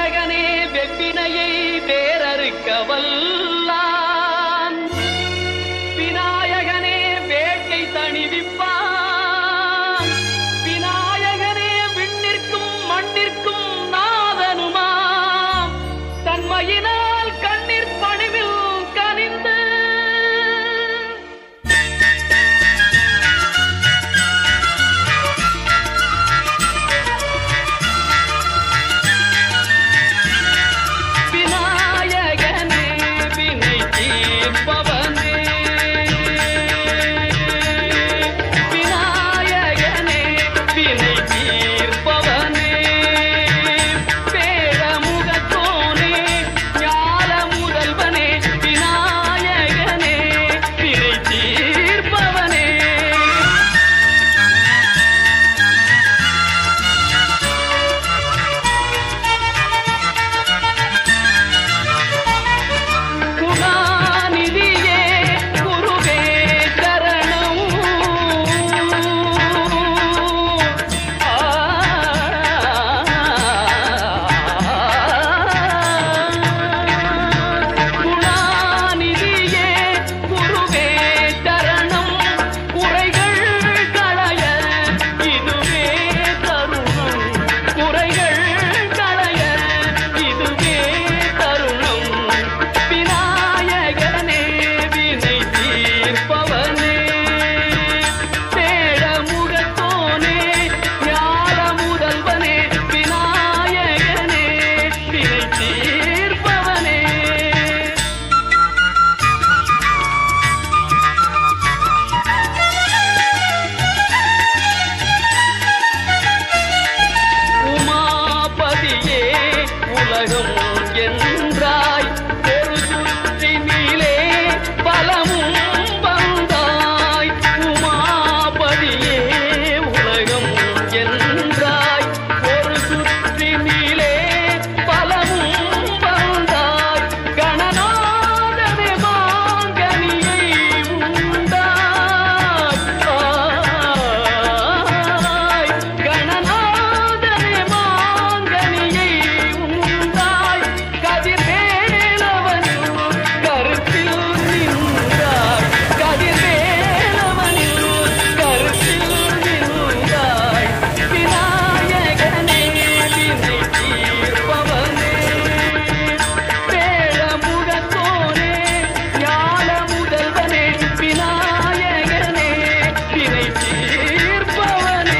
விநாயகனே வெப்பினையை வேறறுக்க வல்லான் விநாயகனே வேட்டை தணிவிப்பான் விநாயகனே விண்ணிற்கும் மண்ணிற்கும் நாதனுமாம் தன்மையினால் கண்ணீர் பணிவில் கனிந்து விநாயகனே வினை தீர்ப்பவனே விநாயகனே வினை தீர்ப்பவனே பேரமுகத்தோனே ஞான முதல்வனே விநாயகனே வினை தீர்ப்பவனே குணாநிதியே குருவே சரணம் ஆ குணாநிதியே குருவே சரணம் குறைகள் களைய இதுவே தருணம் குறைகள் களைய இதுவே தருணம் விநாயகனே வினை தீர்ப்பவனே பேடமுகத்தோனே ஞான முதல்வனே விநாயகனே வினை தீர்ப்பவனே உமாபதியே உலகம் என்றாய் ஒரு சுற்றினிலே பலமும் வந்தாய் உமாபதியே உலகம் என்றாய் ஒரு சுற்றினிலே பலமும் வந்தாய் கணநாதனே மாங்கனியை உண்டாய் கணநாதனே மாங்கனியை உண்டாய் கதிர்வேலவனில் கருத்தில் நின்றாய் கதிர்வேலவனில் கருத்தில் நின்றாய் விநாயகனே வினை தீர்ப்பவனே பேழமுகத்தோனே ஞான முதல்வனே விநாயகனே வினை தீர்ப்பவனே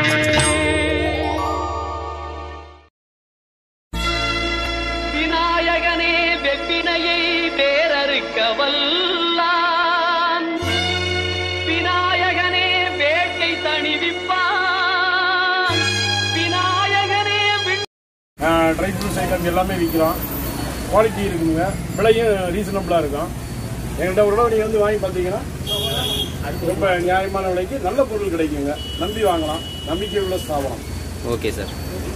விநாயகனே வெப்பினையை வேறறுக்க வல்லான் விநாயகனே வேட்டை தணிவிப்பான் விநாயகனே விண் ட்ரை ஃப்ரூட்ஸ் ஐட்டம் எல்லாமே விற்கிறோம் குவாலிட்டி இருக்குங்க விலையும் ரீசனபிளாக இருக்கும் எங்கள்கிட்ட ஒரு தடவை நீங்கள் வந்து வாங்கி பார்த்தீங்கன்னா ரொம்ப நியாயமான விலைக்கு நல்ல பொருள் கிடைக்குங்க நம்பி வாங்கலாம் நம்பிக்கை உள்ள ஸ்தாபனம் ஓகே சார்